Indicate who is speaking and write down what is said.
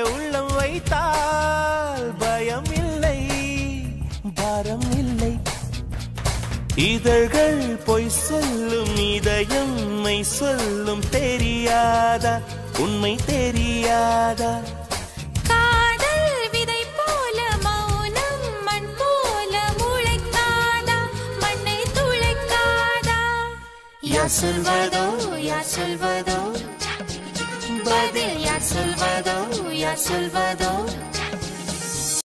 Speaker 1: உள்ளம் வைத்தால் பயம் இல்லை பாரம் இல்லை இதழ்கள் பொய் சொல்லும் இதயம் மெய் சொல்லும் தெரியாதா உண்மை தெரியாதா
Speaker 2: காதல் விதை போல மௌனம் மண் போல முளைக்காதா மண்ணை துளைக்காதா யார் சொல்வதோ யார் சொல்வதோ பதில் யார் சொல்வதோ யார் சொல்வதோ